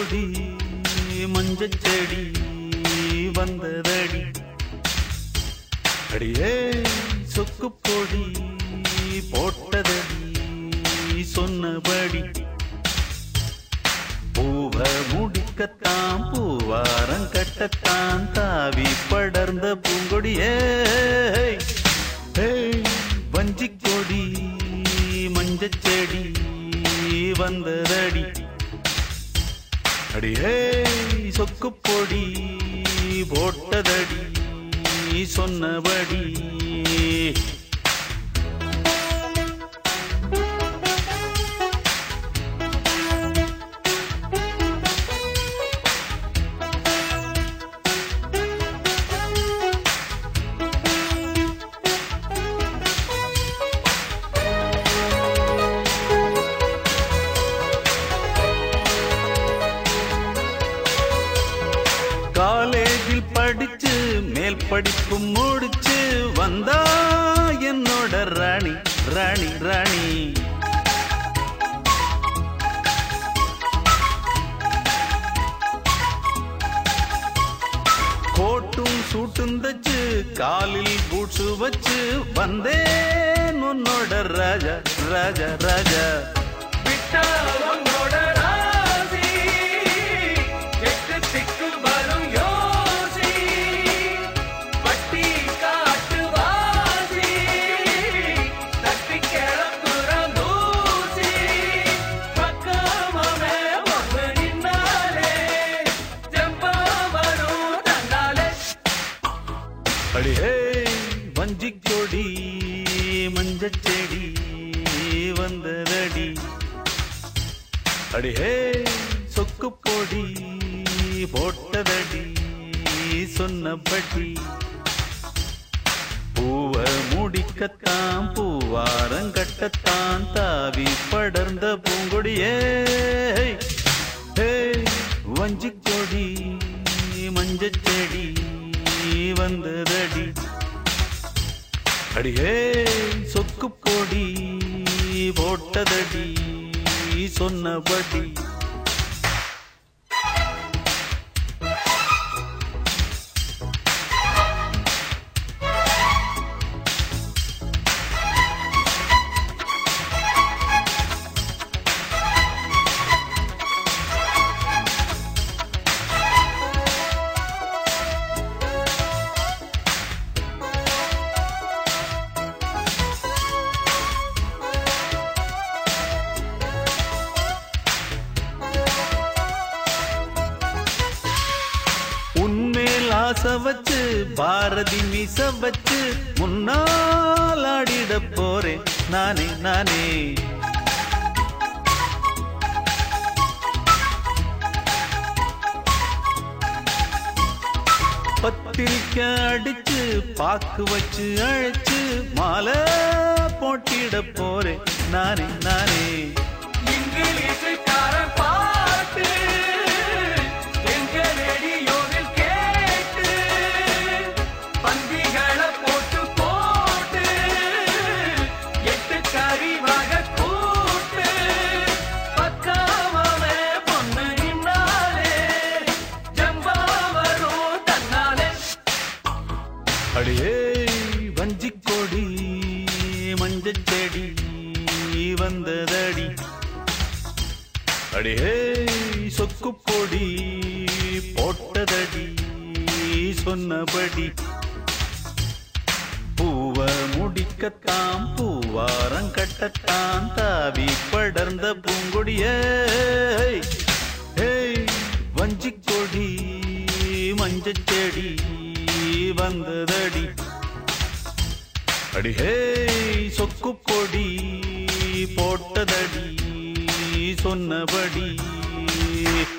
கொடி மஞ்சள் செடி வந்ததடி அடியே சொக்கு பொடி போட்டதடி சொன்னபடி பூவ முடிக்கத்தான் பூவாரம் கட்டத்தான் தாவி படர்ந்த பூங்கொடியே வஞ்சிக் கொடி மஞ்சள் செடி வந்ததடி அடியே சொக்கு பொடி போட்டதடி சொன்னபடி காலேஜில் படிச்சு மேல் படிப்பு முடிச்சு வந்தா என்னோட ராணி ராணி ராணி கோட்டும் சூட்டும் தச்சு காலில் பூட்ஸு வச்சு வந்தேன் உன்னோட ராஜா ராஜா ராஜா விட்டா உன்னோட ராசி எட்டு திக்கு வரும் யோசி பட்டி காட்டு வாசி தட்டி கிளம்புற தூசி பக்கமாவே ஒன்று நின்னாலே ஜம்பா வரும் தன்னாலே அடியே வஞ்சிக் கொடி மஞ்சள் செடி வந்ததடி அடியே சொக்கு பொடி போட்டதடி சொன்னபடி பூவ முடிக்கத்தான் பூவாரம் கட்டத்தான் தாவி படர்ந்த பூங்கொடியே வஞ்சிக் கொடி மஞ்சள் செடி வந்ததடி அடியே சொக்கு பொடி போட்டதடி சொன்னபடி உன்மேல் ஆசை வச்சு பாரதி மீச வச்சு முன்னால் ஆடிட போறேன் நானே நானே பத்திரிக்க அடிச்சு பாக்கு வச்சு அழைச்சு மாலை போட்டிட போறேன் நானே நானே இங்கிலீஷுக்கார பாட்டு எங்க ரேடியோவில் கேட்டு பந்திகளை போட்டு போட்டு எட்டு கறி வகை கூட்டு பக்காமவே பொண்ணு நின்னாலே ஜம்பா வரும் தன்னாலே அடியே வஞ்சிக் கொடி மஞ்சள் செடி வந்ததடி அடியே சொக்கு பொடி போட்டதடி சொன்னபடி பூவ முடிக்கத்தான் பூவாரம் கட்டத்தான் தாவி படர்ந்த பூங்கொடியே வஞ்சிக் கொடி மஞ்சள் செடி வந்ததடி அடிஹே சொக்கு பொடி போட்டதடி சொன்னபடி